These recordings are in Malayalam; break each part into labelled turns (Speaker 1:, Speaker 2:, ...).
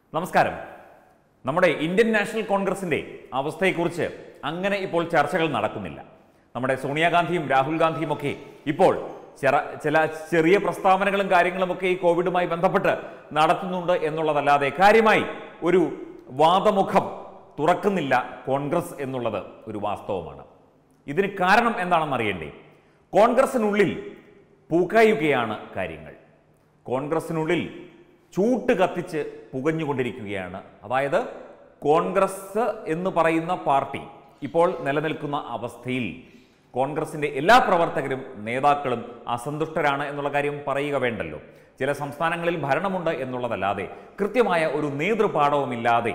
Speaker 1: നമസ്കാരം നമ്മുടെ ഇന്ത്യൻ നാഷണൽ കോൺഗ്രസിന്റെ അവസ്ഥയെക്കുറിച്ച് അങ്ങനെ ഇപ്പോൾ ചർച്ചകൾ നടക്കുന്നില്ല നമ്മുടെ സോണിയാഗാന്ധിയും രാഹുൽ ഗാന്ധിയും ഒക്കെ ഇപ്പോൾ ചെറ ചില ചെറിയ പ്രസ്താവനകളും കാര്യങ്ങളുമൊക്കെ ഈ കോവിഡുമായി ബന്ധപ്പെട്ട് നടത്തുന്നുണ്ട് എന്നുള്ളതല്ലാതെ കാര്യമായി ഒരു വാദമുഖം തുറക്കുന്നില്ല കോൺഗ്രസ് എന്നുള്ളത് ഒരു വാസ്തവമാണ് ഇതിന് കാരണം എന്താണെന്ന് അറിയണ്ടേ കോൺഗ്രസിനുള്ളിൽ പുകയുകയാണ് കാര്യങ്ങൾ കോൺഗ്രസിനുള്ളിൽ ചൂട്ട് കത്തിച്ച് പുകഞ്ഞുകൊണ്ടിരിക്കുകയാണ് അതായത് കോൺഗ്രസ് എന്ന് പറയുന്ന പാർട്ടി ഇപ്പോൾ നിലനിൽക്കുന്ന അവസ്ഥയിൽ കോൺഗ്രസിന്റെ എല്ലാ പ്രവർത്തകരും നേതാക്കളും അസന്തുഷ്ടരാണ് എന്നുള്ള കാര്യം പറയുക വേണ്ടല്ലോ ചില സംസ്ഥാനങ്ങളിൽ ഭരണമുണ്ട് എന്നുള്ളതല്ലാതെ കൃത്യമായ ഒരു നേതൃപാഠവുമില്ലാതെ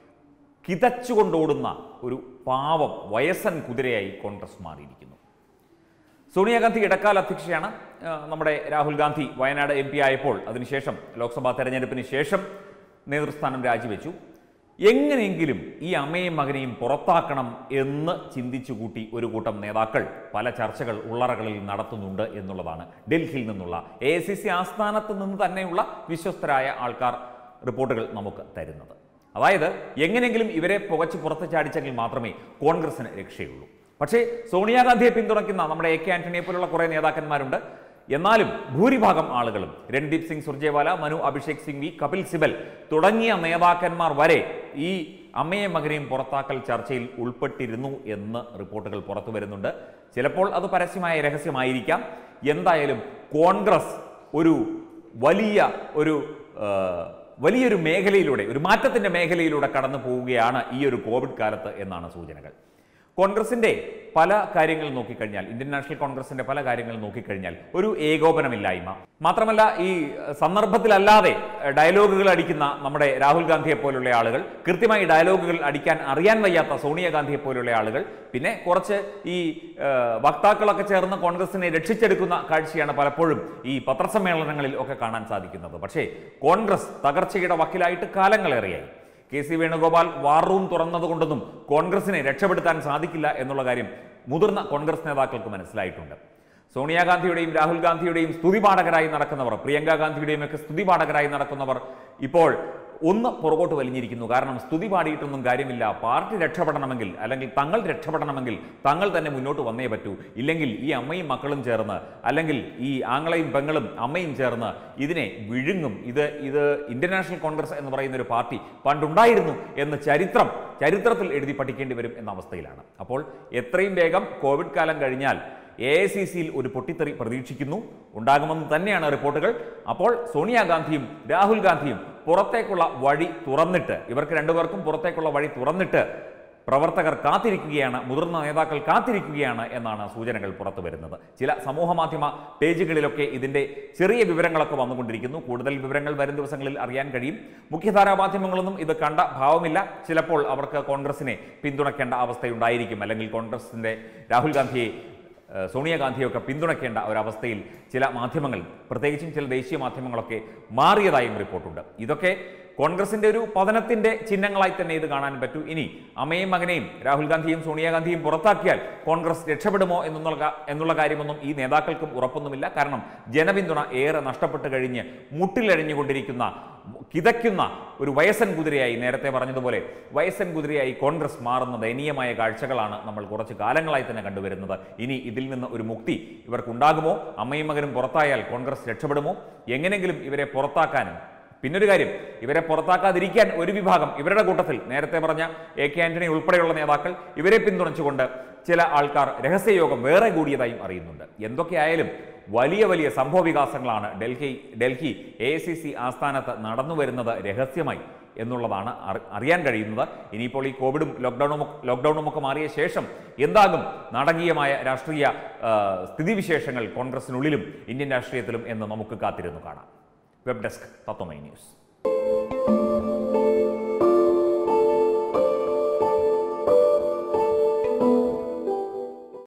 Speaker 1: കിതച്ചുകൊണ്ടോടുന്ന ഒരു പാവം വയസ്സൻ കുതിരയായി കോൺഗ്രസ് മാറിയിരിക്കുന്നു സോണിയാഗാന്ധി ഇടക്കാല അധ്യക്ഷയാണ് ആ, നമ്മുടെ രാഹുൽ ഗാന്ധി വയനാട് എം പി ആയപ്പോൾ അതിനുശേഷം ലോക്സഭാ തെരഞ്ഞെടുപ്പിന് ശേഷം നേതൃസ്ഥാനം രാജിവെച്ചു എങ്ങനെയെങ്കിലും ഈ അമ്മയും മകനെയും പുറത്താക്കണം എന്ന് ചിന്തിച്ചു കൂട്ടി ഒരു കൂട്ടം നേതാക്കൾ പല ചർച്ചകൾ ഉള്ളറകളിൽ നടത്തുന്നുണ്ട് എന്നുള്ളതാണ് ഡൽഹിയിൽ നിന്നുള്ള എ ഐ സി സി ആസ്ഥാനത്ത് നിന്ന് തന്നെയുള്ള വിശ്വസ്തരായ ആൾക്കാർ റിപ്പോർട്ടുകൾ നമുക്ക് തരുന്നത് അതായത് എങ്ങനെയെങ്കിലും ഇവരെ പുകച്ച് പുറത്ത് ചാടിച്ചെങ്കിൽ മാത്രമേ കോൺഗ്രസിന് രക്ഷയുള്ളൂ പക്ഷേ സോണിയാഗാന്ധിയെ പിന്തുണയ്ക്കുന്ന നമ്മുടെ എ കെ ആന്റണിയെ പോലുള്ള കുറേ നേതാക്കന്മാരുണ്ട് എന്നാലും ഭൂരിഭാഗം ആളുകളും രൺദീപ് സിംഗ് സുർജേവാല മനു അഭിഷേക് സിംഗ്വി കപിൽ സിബൽ തുടങ്ങിയ നേതാക്കന്മാർ വരെ ഈ അമ്മയും മകനെയും പുറത്താക്കൽ ചർച്ചയിൽ ഉൾപ്പെട്ടിരുന്നു എന്ന് റിപ്പോർട്ടുകൾ പുറത്തു വരുന്നുണ്ട് ചിലപ്പോൾ അത് പരസ്യമായ രഹസ്യമായിരിക്കാം എന്തായാലും കോൺഗ്രസ് ഒരു വലിയ ഒരു ആ, വലിയൊരു മേഖലയിലൂടെ ഒരു മാറ്റത്തിന്റെ മേഖലയിലൂടെ കടന്നു പോവുകയാണ് ഈ ഒരു കോവിഡ് കാലത്ത് എന്നാണ് സൂചനകൾ കോൺഗ്രസിന്റെ പല കാര്യങ്ങൾ നോക്കിക്കഴിഞ്ഞാൽ ഇന്ത്യൻ നാഷണൽ കോൺഗ്രസിന്റെ പല കാര്യങ്ങൾ നോക്കിക്കഴിഞ്ഞാൽ ഒരു ഏകോപനമില്ലായ്മ മാത്രമല്ല ഈ സന്ദർഭത്തിലല്ലാതെ ഡയലോഗുകൾ അടിക്കുന്ന നമ്മുടെ രാഹുൽ ഗാന്ധിയെ പോലുള്ള ആളുകൾ കൃത്യമായി ഡയലോഗുകൾ അടിക്കാൻ അറിയാൻ വയ്യാത്ത സോണിയാഗാന്ധിയെ പോലുള്ള ആളുകൾ പിന്നെ കുറച്ച് ഈ ആ, വക്താക്കളൊക്കെ ചേർന്ന് കോൺഗ്രസിനെ രക്ഷിച്ചെടുക്കുന്ന കാഴ്ചയാണ് പലപ്പോഴും ഈ പത്രസമ്മേളനങ്ങളിൽ ഒക്കെ കാണാൻ സാധിക്കുന്നത് പക്ഷേ കോൺഗ്രസ് തകർച്ചയുടെ വക്കിലായിട്ട് കാലങ്ങളേറെയായി K C Venugopal war room തുറന്നതുകൊണ്ടൊന്നും കോൺഗ്രസിനെ രക്ഷപ്പെടുത്താൻ സാധിക്കില്ല എന്നുള്ള കാര്യം മുതിർന്ന കോൺഗ്രസ് നേതാക്കൾക്ക് മനസ്സിലായിട്ടുണ്ട് സോണിയാഗാന്ധിയുടെയും രാഹുൽ ഗാന്ധിയുടെയും സ്തുതിപാഠകരായി നടക്കുന്നവർ പ്രിയങ്ക ഗാന്ധിയുടെയും ഒക്കെ സ്തുതിപാഠകരായി നടക്കുന്നവർ ഇപ്പോൾ ഒന്ന് പുറകോട്ട് വലിഞ്ഞിരിക്കുന്നു കാരണം സ്തുതി പാടിയിട്ടൊന്നും കാര്യമില്ല പാർട്ടി രക്ഷപ്പെടണമെങ്കിൽ അല്ലെങ്കിൽ തങ്ങൾ രക്ഷപ്പെടണമെങ്കിൽ തങ്ങൾ തന്നെ മുന്നോട്ട് വന്നേ പറ്റൂ ഇല്ലെങ്കിൽ ഈ അമ്മയും മക്കളും ചേർന്ന് അല്ലെങ്കിൽ ഈ ആങ്ങളയും പെങ്ങളും അമ്മയും ചേർന്ന് ഇതിനെ വിഴുങ്ങും ഇത് ഇത് ഇന്ത്യൻ നാഷണൽ കോൺഗ്രസ് എന്ന് പറയുന്ന ഒരു പാർട്ടി പണ്ടുണ്ടായിരുന്നു എന്ന് ചരിത്രം ചരിത്രത്തിൽ എഴുതി പഠിക്കേണ്ടി വരും എന്ന അവസ്ഥയിലാണ് അപ്പോൾ എത്രയും വേഗം കോവിഡ് കാലം കഴിഞ്ഞാൽ എ ഐ സി സിയിൽ ഒരു പൊട്ടിത്തെറി പ്രതീക്ഷിക്കുന്നു ഉണ്ടാകുമെന്ന് തന്നെയാണ് റിപ്പോർട്ടുകൾ അപ്പോൾ സോണിയാഗാന്ധിയും രാഹുൽ ഗാന്ധിയും പുറത്തേക്കുള്ള വഴി തുറന്നിട്ട് ഇവർക്ക് രണ്ടുപേർക്കും പുറത്തേക്കുള്ള വഴി തുറന്നിട്ട് പ്രവർത്തകർ കാത്തിരിക്കുകയാണ് മുതിർന്ന നേതാക്കൾ കാത്തിരിക്കുകയാണ് എന്നാണ് സൂചനകൾ പുറത്തു വരുന്നത് ചില സമൂഹ മാധ്യമ പേജുകളിലൊക്കെ ഇതിന്റെ ചെറിയ വിവരങ്ങളൊക്കെ വന്നുകൊണ്ടിരിക്കുന്നു കൂടുതൽ വിവരങ്ങൾ വരും ദിവസങ്ങളിൽ അറിയാൻ കഴിയും മുഖ്യധാരാ മാധ്യമങ്ങളൊന്നും ഇത് കണ്ട ഭാവമില്ല ചിലപ്പോൾ അവർക്ക് കോൺഗ്രസിനെ പിന്തുണയ്ക്കേണ്ട അവസ്ഥയുണ്ടായിരിക്കും അല്ലെങ്കിൽ കോൺഗ്രസിന്റെ രാഹുൽ ഗാന്ധിയെ ഏഹ് സോണിയാഗാന്ധിയൊക്കെ പിന്തുണയ്ക്കേണ്ട ഒരവസ്ഥയിൽ ചില മാധ്യമങ്ങൾ പ്രത്യേകിച്ചും ചില ദേശീയ മാധ്യമങ്ങളൊക്കെ മാറിയതായും റിപ്പോർട്ടുണ്ട് ഇതൊക്കെ കോൺഗ്രസിന്റെ ഒരു പതനത്തിന്റെ ചിഹ്നങ്ങളായി തന്നെ ഇത് കാണാൻ പറ്റൂ ഇനി അമ്മയും മകനെയും രാഹുൽ ഗാന്ധിയും സോണിയാഗാന്ധിയും പുറത്താക്കിയാൽ കോൺഗ്രസ് രക്ഷപ്പെടുമോ എന്നുള്ള കാ- എന്നുള്ള കാര്യമൊന്നും ഈ നേതാക്കൾക്കും ഉറപ്പൊന്നുമില്ല കാരണം ജനപിന്തുണ ഏറെ നഷ്ടപ്പെട്ട് കഴിഞ്ഞ് മുട്ടിലഴിഞ്ഞുകൊണ്ടിരിക്കുന്ന കിതയ്ക്കുന്ന ഒരു വയസ്സൻ കുതിരയായി നേരത്തെ പറഞ്ഞതുപോലെ വയസ്സൻ കുതിരയായി കോൺഗ്രസ് മാറുന്ന ദയനീയമായ കാഴ്ചകളാണ് നമ്മൾ കുറച്ച് കാലങ്ങളായി തന്നെ കണ്ടുവരുന്നത് ഇനി ഇതിൽ നിന്ന് ഒരു മുക്തി ഇവർക്കുണ്ടാകുമോ അമ്മയും മകനും പുറത്തായാൽ കോൺഗ്രസ് രക്ഷപ്പെടുമോ എങ്ങനെങ്കിലും ഇവരെ പുറത്താക്കാനും പിന്നൊരു കാര്യം ഇവരെ പുറത്താക്കാതിരിക്കാൻ ഒരു വിഭാഗം ഇവരുടെ കൂട്ടത്തിൽ നേരത്തെ പറഞ്ഞ എ കെ ആന്റണി ഉൾപ്പെടെയുള്ള നേതാക്കൾ ഇവരെ പിന്തുണച്ചുകൊണ്ട് ചില ആൾക്കാർ രഹസ്യയോഗം വേറെ കൂടിയതായും അറിയുന്നുണ്ട് എന്തൊക്കെയായാലും വലിയ വലിയ സംഭവ വികാസങ്ങളാണ് Delhi Delhi A I C C ആസ്ഥാനത്ത് നടന്നു വരുന്നത് രഹസ്യമായി എന്നുള്ളതാണ് അറി- അറിയാൻ കഴിയുന്നത് ഇനിയിപ്പോൾ ഈ കോവിഡും ലോക്ക്ഡൌണും ഒക്കെ- ലോക്ക്ഡൌണും ഒക്കെ മാറിയ ശേഷം എന്താകും നാടകീയമായ രാഷ്ട്രീയ ആ, സ്ഥിതിവിശേഷങ്ങൾ കോൺഗ്രസിനുള്ളിലും ഇന്ത്യൻ രാഷ്ട്രീയത്തിലും എന്ന് നമുക്ക് കാത്തിരുന്നു കാണാം വെബ് ഡെസ്ക് തത്വമൈ ന്യൂസ്